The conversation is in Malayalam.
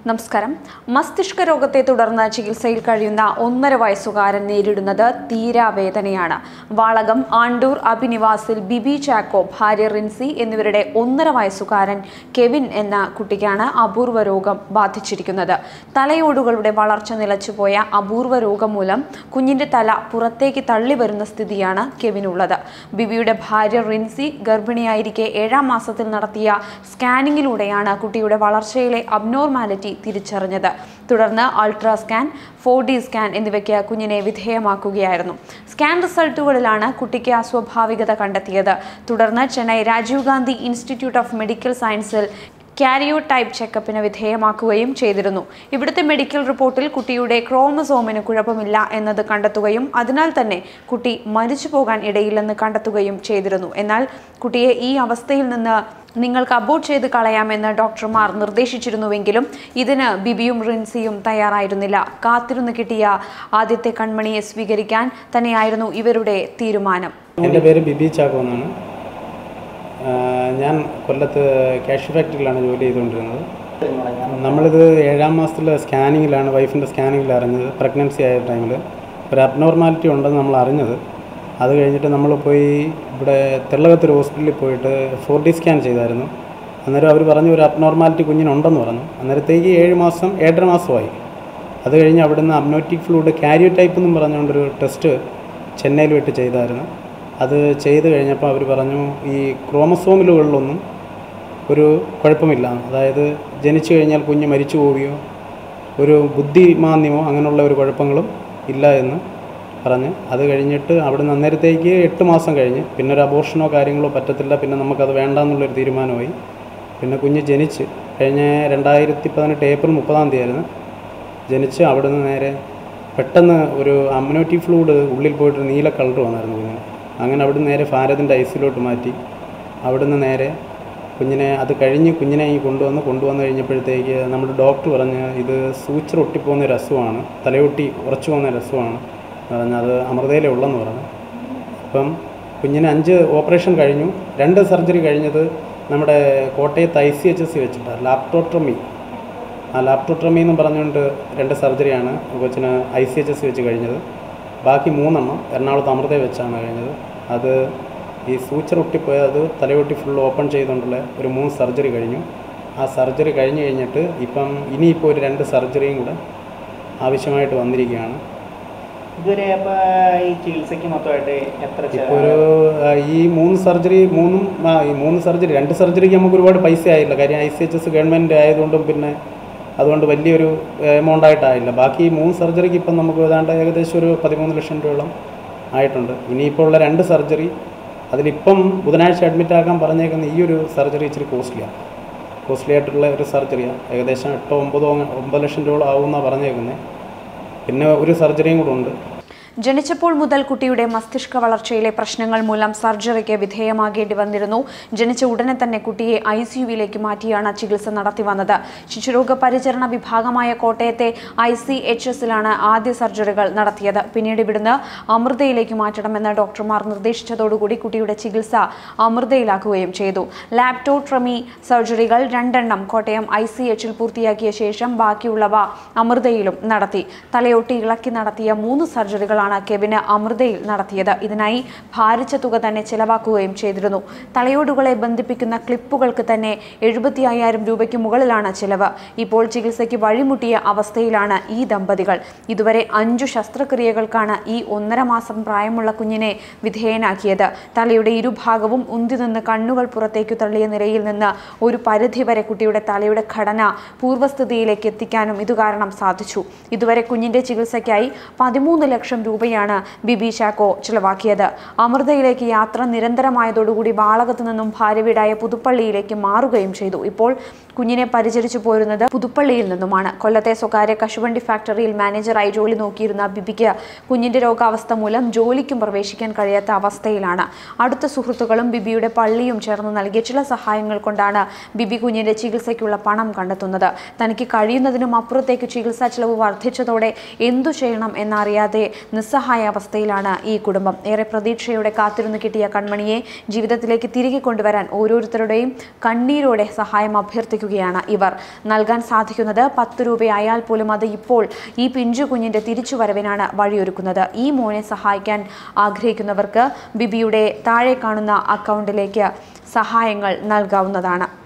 നമസ്കാരം മസ്തിഷ്ക രോഗത്തെ തുടർന്ന് ചികിത്സയിൽ കഴിയുന്ന ഒന്നര വയസ്സുകാരൻ നേരിടുന്നത് തീരാവേദനയാണ് വാളകം ആണ്ടൂർ അഭിനിവാസിൽ ബിബി ചാക്കോ ഭാര്യ റിൻസി എന്നിവരുടെ ഒന്നര വയസ്സുകാരൻ കെവിൻ എന്ന കുട്ടിക്കാണ് അപൂർവ രോഗം ബാധിച്ചിരിക്കുന്നത് തലയോടുകളുടെ വളർച്ച നിലച്ചുപോയ അപൂർവ രോഗം മൂലം കുഞ്ഞിന്റെ തല പുറത്തേക്ക് തള്ളി വരുന്ന സ്ഥിതിയാണ് കെവിനുള്ളത് ബിബിയുടെ ഭാര്യ റിൻസി ഗർഭിണിയായിരിക്കെ ഏഴാം മാസത്തിൽ നടത്തിയ സ്കാനിങ്ങിലൂടെയാണ് കുട്ടിയുടെ വളർച്ചയിലെ അബ്നോർമാലിറ്റി തിരിച്ചറിഞ്ഞത് തുടർന്ന് ultra scan four D scan എന്നിവയ്ക്ക് കുഞ്ഞിനെ വിധേയമാക്കുകയായിരുന്നു സ്കാൻ റിസൾട്ടുകളിലാണ് കുട്ടിക്ക് അസ്വാഭാവികത കണ്ടെത്തിയത് തുടർന്ന് Chennai Rajiv Gandhi institute of medical സയൻസിൽ കാരിയോ ടൈപ്പ് ചെക്കപ്പിന് വിധേയമാക്കുകയും ചെയ്തിരുന്നു ഇവിടുത്തെ മെഡിക്കൽ റിപ്പോർട്ടിൽ കുട്ടിയുടെ ക്രോമസോമിന് കുഴപ്പമില്ല എന്നത് കണ്ടെത്തുകയും അതിനാൽ തന്നെ കുട്ടി മരിച്ചു പോകാൻ ഇടയില്ലെന്ന് കണ്ടെത്തുകയും ചെയ്തിരുന്നു എന്നാൽ കുട്ടിയെ ഈ അവസ്ഥയിൽ നിന്ന് നിങ്ങൾക്ക് അബോർട്ട് ചെയ്ത് കളയാമെന്ന് ഡോക്ടർമാർ നിർദ്ദേശിച്ചിരുന്നുവെങ്കിലും ഇതിന് ബിബിയും റിൻസിയും തയ്യാറായിരുന്നില്ല കാത്തിരുന്ന് കിട്ടിയ ആദ്യത്തെ കൺമണിയെ സ്വീകരിക്കാൻ തന്നെയായിരുന്നു ഇവരുടെ തീരുമാനം എൻ്റെ പേര് ബിബി ചാക്കോ എന്നാണ് ആ, ഞാൻ കൊല്ലത്ത് ക്യാഷ് ഫാക്ടറിയിലാണ് ജോലി ചെയ്തുകൊണ്ടിരുന്നത് നമ്മളിത് ഏഴാം മാസത്തിലെ സ്കാനിങ്ങിലാണ് വൈഫിൻ്റെ സ്കാനിങ്ങിൽ അറിഞ്ഞത് പ്രഗ്നൻസി ആയ ടൈമിൽ ഒരു അബ്നോർമാലിറ്റി ഉണ്ടെന്ന് നമ്മൾ അറിഞ്ഞത് അത് കഴിഞ്ഞിട്ട് നമ്മൾ പോയി ഇവിടെ തെള്ളകത്തൊരു ഹോസ്പിറ്റലിൽ പോയിട്ട് ഫോർ ഡി സ്കാൻ ചെയ്തായിരുന്നു അന്നേരം അവർ പറഞ്ഞു ഒരു അബ്നോർമാലിറ്റി കുഞ്ഞിനുണ്ടെന്ന് പറഞ്ഞു അന്നേരത്തേക്ക് ഏഴ് മാസം ഏഴര മാസമായി അത് കഴിഞ്ഞ് അവിടുന്ന് അബ്നോറ്റിക് ഫ്ലൂഡ് കാരിയോ ടൈപ്പ് എന്നും പറഞ്ഞുകൊണ്ടൊരു ടെസ്റ്റ് ചെന്നൈയിൽ വിട്ട് ചെയ്തായിരുന്നു അത് ചെയ്ത് കഴിഞ്ഞപ്പോൾ അവർ പറഞ്ഞു ഈ ക്രോമസോമിലുകളിലൊന്നും ഒരു കുഴപ്പമില്ല അതായത് ജനിച്ചു കഴിഞ്ഞാൽ കുഞ്ഞ് മരിച്ചു പോവുകയോ ഒരു ബുദ്ധിമാന്ദ്യമോ അങ്ങനെയുള്ള ഒരു കുഴപ്പങ്ങളും ഇല്ല എന്ന് പറഞ്ഞ് അത് കഴിഞ്ഞിട്ട് അവിടുന്ന് അന്നേരത്തേക്ക് എട്ട് മാസം കഴിഞ്ഞ് പിന്നെ ഒരു അബോർഷനോ കാര്യങ്ങളോ പറ്റത്തില്ല പിന്നെ നമുക്കത് വേണ്ടാന്നുള്ളൊരു തീരുമാനമായി പിന്നെ കുഞ്ഞ് ജനിച്ച് കഴിഞ്ഞ രണ്ടായിരത്തി പതിനെട്ട് ഏപ്രിൽ മുപ്പതാം തീയതി ആയിരുന്നു ജനിച്ച് അവിടുന്ന് നേരെ പെട്ടെന്ന് ഒരു അമ്നോറ്റി ഫ്ലൂഡ് ഉള്ളിൽ പോയിട്ട് നീല കളർ വന്നായിരുന്നു കുഞ്ഞിന് അങ്ങനെ അവിടുന്ന് നേരെ ഭാരതിൻ്റെ ഐസിലോട്ട് മാറ്റി അവിടുന്ന് നേരെ കുഞ്ഞിനെ അത് കഴിഞ്ഞ് കുഞ്ഞിനെ ഈ കൊണ്ടുവന്ന് കൊണ്ടുവന്ന് കഴിഞ്ഞപ്പോഴത്തേക്ക് നമ്മുടെ ഡോക്ടർ പറഞ്ഞ് ഇത് സൂച്ചർ ഒട്ടിപ്പോകുന്ന ഒരു അസുഖമാണ് തലയൊട്ടി ഉറച്ചു പോകുന്ന ഒരു അസുഖമാണ് പറഞ്ഞ് അത് അമൃതയിലേ ഉള്ളെന്ന് പറഞ്ഞു അപ്പം കുഞ്ഞിന് അഞ്ച് ഓപ്പറേഷൻ കഴിഞ്ഞു രണ്ട് സർജറി കഴിഞ്ഞത് നമ്മുടെ കോട്ടയത്ത് I C H S C വെച്ചിട്ടാണ് ലാപ്ടോട്രമി ആ ലാപ്ടോട്രമി എന്ന് പറഞ്ഞുകൊണ്ട് രണ്ട് സർജറിയാണ് കൊച്ചിന് ഐ സി എച്ച് എസ് വെച്ച് കഴിഞ്ഞത് ബാക്കി മൂന്നെണ്ണം എറണാകുളത്ത് അമൃതയിൽ വെച്ചാണ് കഴിഞ്ഞത് അത് ഈ സൂച്ചർ ഒട്ടിപ്പോയ അത് തലയൊട്ടി ഫുൾ ഓപ്പൺ ചെയ്തുകൊണ്ടുള്ള ഒരു മൂന്ന് സർജറി കഴിഞ്ഞു ആ സർജറി കഴിഞ്ഞ് കഴിഞ്ഞിട്ട് ഇപ്പം ഇനിയിപ്പോൾ ഒരു രണ്ട് സർജറിയും കൂടെ ആവശ്യമായിട്ട് വന്നിരിക്കുകയാണ് ഇതുവരെ അപ്പോൾ ഈ ചികിത്സയ്ക്ക് മൊത്തമായിട്ട് എത്ര ഇപ്പോൾ ചെലവ് ഒരു ആ, ഈ മൂന്ന് സർജറി മൂന്നും ആ, ഈ മൂന്ന് സർജറി രണ്ട് സർജറിക്ക് നമുക്ക് ഒരുപാട് പൈസ ആയില്ല കാര്യം I C H S government ആയതുകൊണ്ടും പിന്നെ അതുകൊണ്ട് വലിയൊരു എമൗണ്ട് ആയിട്ടായില്ല ബാക്കി ഈ മൂന്ന് സർജറിക്ക് ഇപ്പം നമുക്ക് ഏതാണ്ട് ഏകദേശം ഒരു പതിമൂന്ന് ലക്ഷം രൂപയോളം ആയിട്ടുണ്ട് ഇനിയിപ്പോൾ ഉള്ള രണ്ട് സർജറി അതിലിപ്പം ബുധനാഴ്ച അഡ്മിറ്റ് ആക്കാൻ പറഞ്ഞേക്കുന്ന ഈ ഒരു സർജറി ഇച്ചിരി കോസ്റ്റ്ലിയാണ് കോസ്റ്റ്ലി ആയിട്ടുള്ള ഒരു സർജറിയാണ് ഏകദേശം എട്ടോ ഒമ്പതോ അങ്ങ് ഒമ്പത് ലക്ഷം രൂപ ആവുമെന്നാണ് പറഞ്ഞേക്കുന്നത് പിന്നെ ഒരു സർജറിയും കൂടെ ഉണ്ട് ജനിച്ചപ്പോൾ മുതൽ കുട്ടിയുടെ മസ്തിഷ്ക വളർച്ചയിലെ പ്രശ്നങ്ങൾ മൂലം സർജറിക്ക് വിധേയമാകേണ്ടി വന്നിരുന്നു ജനിച്ച ഉടനെ തന്നെ കുട്ടിയെ ഐ സിയുവിലേക്ക് മാറ്റിയാണ് ചികിത്സ നടത്തി വന്നത് ശിശുരോഗ പരിചരണ വിഭാഗമായ കോട്ടയത്തെ ഐ സി എച്ച് എസിലാണ് ആദ്യ സർജറികൾ നടത്തിയത് പിന്നീട് ഇവിടുന്ന് അമൃതയിലേക്ക് മാറ്റണമെന്ന് ഡോക്ടർമാർ നിർദ്ദേശിച്ചതോടുകൂടി കുട്ടിയുടെ ചികിത്സ അമൃതയിലാക്കുകയും ചെയ്തു ലാപ്റ്റോട്രമി സർജറികൾ രണ്ടെണ്ണം കോട്ടയം ഐ സി എച്ചിൽ പൂർത്തിയാക്കിയ ശേഷം ബാക്കിയുള്ളവ അമൃതയിലും നടത്തി തലയൊട്ടി ഇളക്കി നടത്തിയ മൂന്ന് സർജറികളാണ് കെവിന് അമൃതയിൽ നടത്തിയത് ഇതിനായി ഭാരിച്ച തുക തന്നെ ചിലവാക്കുകയും ചെയ്തിരുന്നു തലയോടുകളെ ബന്ധിപ്പിക്കുന്ന ക്ലിപ്പുകൾക്ക് തന്നെ എഴുപത്തി അയ്യായിരം രൂപയ്ക്ക് മുകളിലാണ് ചിലവ് ഇപ്പോൾ ചികിത്സയ്ക്ക് വഴിമുട്ടിയ അവസ്ഥയിലാണ് ഈ ദമ്പതികൾ ഇതുവരെ അഞ്ചു ശസ്ത്രക്രിയകൾക്കാണ് ഈ ഒന്നര മാസം പ്രായമുള്ള കുഞ്ഞിനെ വിധേയനാക്കിയത് തലയുടെ ഇരുഭാഗവും ഉന്തി നിന്ന് കണ്ണുകൾ പുറത്തേക്ക് തള്ളിയ നിലയിൽ നിന്ന് ഒരു പരിധിവരെ കുട്ടിയുടെ തലയുടെ ഘടന പൂർവ്വസ്ഥിതിയിലേക്ക് എത്തിക്കാനും ഇതുകാരണം സാധിച്ചു ഇതുവരെ കുഞ്ഞിന്റെ ചികിത്സയ്ക്കായി പതിമൂന്ന് ലക്ഷം രൂപയാണ് ബിബി ചാക്കോ ചിലവാക്കിയത് അമൃതയിലേക്ക് യാത്ര നിരന്തരമായതോടുകൂടി വാളകത്ത് നിന്നും ഭാര്യ വീടായ പുതുപ്പള്ളിയിലേക്ക് മാറുകയും ചെയ്തു ഇപ്പോൾ കുഞ്ഞിനെ പരിചരിച്ചു പോരുന്നത് പുതുപ്പള്ളിയിൽ നിന്നുമാണ് കൊല്ലത്തെ സ്വകാര്യ കശുവണ്ടി ഫാക്ടറിയിൽ മാനേജറായി ജോലി നോക്കിയിരുന്ന ബിബിക്ക് കുഞ്ഞിന്റെ രോഗാവസ്ഥ മൂലം ജോലിക്കും പ്രവേശിക്കാൻ കഴിയാത്ത അവസ്ഥയിലാണ് അടുത്ത സുഹൃത്തുക്കളും ബിബിയുടെ പള്ളിയും ചേർന്ന് നൽകിയ ചില സഹായങ്ങൾ കൊണ്ടാണ് ബിബി കുഞ്ഞിന്റെ ചികിത്സയ്ക്കുള്ള പണം കണ്ടെത്തുന്നത് തനിക്ക് കഴിയുന്നതിനും അപ്പുറത്തേക്ക് ചികിത്സാ ചെലവ് വർദ്ധിച്ചതോടെ എന്തു ചെയ്യണം എന്നറിയാതെ നിസ്സഹായ അവസ്ഥയിലാണ് ഈ കുടുംബം ഏറെ പ്രതീക്ഷയോടെ കാത്തിരുന്ന് കിട്ടിയ കൺമണിയെ ജീവിതത്തിലേക്ക് തിരികെ കൊണ്ടുവരാൻ ഓരോരുത്തരുടെയും കണ്ണീരോടെ സഹായം അഭ്യർത്ഥിക്കുക കാത്തിരിക്കുകയാണ് ഇവർ നൽകാൻ സാധിക്കുന്നത് പത്ത് രൂപയായാൽ പോലും അത് ഇപ്പോൾ ഈ പിഞ്ചു കുഞ്ഞിന്റെ തിരിച്ചുവരവിനാണ് വഴിയൊരുക്കുന്നത് ഈ മോനെ സഹായിക്കാൻ ആഗ്രഹിക്കുന്നവർക്ക് ബിബിയുടെ താഴെ കാണുന്ന അക്കൗണ്ടിലേക്ക് സഹായങ്ങൾ നൽകാവുന്നതാണ്